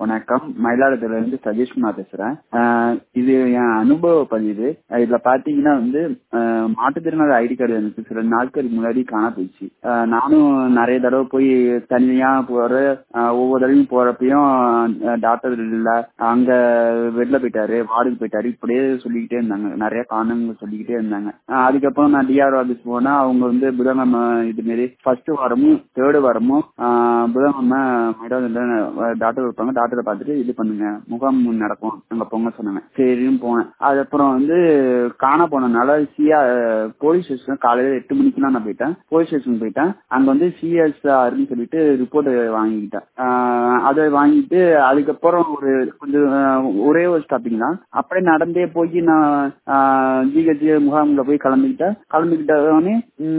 வணக்கம் மயிலாடுதுறையில இருந்து சதீஷ்குமார் பேசுறேன் ஆஹ் இது என் அனுபவ பதிவு இதுல பாத்தீங்கன்னா வந்து ஆஹ் மாற்றுத்திறனாளி ஐடி கார்டு எனக்கு சில நாட்களுக்கு முன்னாடி காண போயிடுச்சு ஆஹ் நானும் நிறைய தடவை போய் தனியா போற ஆஹ் ஒவ்வொரு தடவையும் போறப்பயும் டாக்டர் இல்ல அங்க வெளில போயிட்டாரு வார்டுக்கு போயிட்டாரு இப்படியே சொல்லிக்கிட்டே இருந்தாங்க நிறைய காரணங்கள் சொல்லிக்கிட்டே இருந்தாங்க ஆஹ் அதுக்கப்புறம் நான் டிஆர் ஆபீஸ் போனா அவங்க வந்து புதன்கிழமை இது மாரி ஃபர்ஸ்ட் வாரமும் தேர்டு வாரமும் ஆஹ் புதன்கிழமை மேடம் டாக்டர் இருப்பாங்க டாக்டரை பார்த்துட்டு இது பண்ணுங்க முகாம் நடக்கும் அங்க போங்க சொன்னாங்க சரின்னு போனேன் அதுக்கப்புறம் வந்து காண போனதுனால சிஆ போலீஸ் ஸ்டேஷன் காலையில எட்டு மணிக்கெல்லாம் நான் போயிட்டேன் போலீஸ் ஸ்டேஷன் போயிட்டேன் அங்க வந்து சிஎஸ்ஆர்னு சொல்லிட்டு ரிப்போர்ட் வாங்கிக்கிட்டேன் ஆஹ் அதை வாங்கிட்டு அதுக்கப்புறம் ஒரு கொஞ்சம் ஆஹ் ஒரே ஒரு ஸ்டாப்பிங் தான் அப்படியே நடந்தே போய் நான் ஜிஹெச் முகாம்ல போய் கிளம்பிக்கிட்டேன் கிளம்பிக்கிட்டோடனே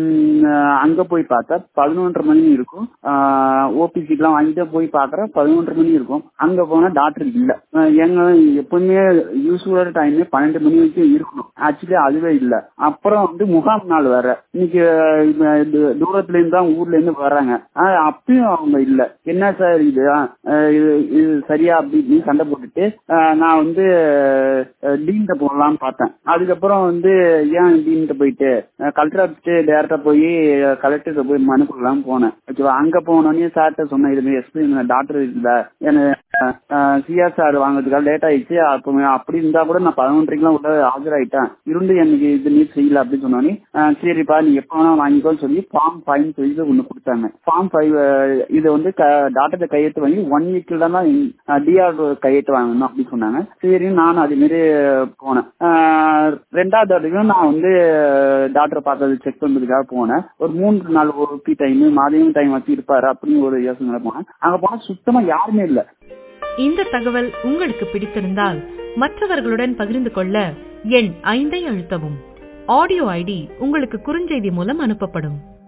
அங்க போய் பார்த்தா பதினொன்றரை மணி இருக்கும் ஓபி சீட்லாம் வாங்கிட்டு போய் பாக்குறேன் பதினொன்றரை மணி இருக்கும் அங்க போனா டாக்டர் இல்ல எங்க எப்பவுமே யூஸ்ஃபுல்லான டைம் பன்னெண்டு மணி வரைக்கும் இருக்கணும் ஆக்சுவலி அதுவே இல்ல அப்புறம் வந்து முகாம் நாள் வேற இன்னைக்கு தூரத்துல இருந்து தான் ஊர்ல இருந்து வர்றாங்க அப்பயும் அவங்க இல்ல என்ன சார் இது இது சரியா அப்படி இப்படின்னு சண்டை போட்டுட்டு நான் வந்து டீன்ட்ட போடலாம்னு பார்த்தேன் அதுக்கப்புறம் வந்து ஏன் டீன்ட்ட போயிட்டு கலெக்டர் ஆஃபீஸ்ட்டு டேரக்டா போய் கலெக்டர்கிட்ட போய் மனு கொடுக்கலாம் போனேன் ஓகேவா அங்க போனோடனே சார்ட்ட சொன்னேன் இது எஸ்பி டாக்டர் இல்ல எனக்கு சிஎஸ்ஆர் வாங்குறதுக்காக லேட் ஆயிடுச்சு அப்போ அப்படி இருந்தா கூட நான் பதினொன்றைக்கெல்லாம் உள்ள ஆஜராயிட்டேன் இருந்து எனக்கு இது நீட் செய்யல அப்படின்னு சொன்னோன்னே சரிப்பா நீ எப்போ வேணா வாங்கிக்கோன்னு சொல்லி ஃபார்ம் ஃபைவ் சொல்லி ஒண்ணு கொடுத்தாங்க ஃபார்ம் ஃபைவ் இது வந்து டாக்டர் கையெழுத்து வாங்கி ஒன் வீக்ல தான் டிஆர் கையெழுத்து வாங்கணும் அப்படின்னு சொன்னாங்க சரி நானும் அதே மாதிரி போனேன் ரெண்டாவது தடவையும் நான் வந்து டாக்டரை பார்த்தது செக் பண்றதுக்காக போனேன் ஒரு மூன்று நாள் ஓபி டைம் மதியம் டைம் வச்சு இருப்பாரு அப்படின்னு ஒரு யோசனை போனேன் அங்க போனா சுத்தமா யாருமே இல்லை இந்த தகவல் உங்களுக்கு பிடித்திருந்தால் மற்றவர்களுடன் பகிர்ந்து கொள்ள எண் ஐந்தை அழுத்தவும் ஆடியோ ஐடி உங்களுக்கு குறுஞ்செய்தி மூலம் அனுப்பப்படும்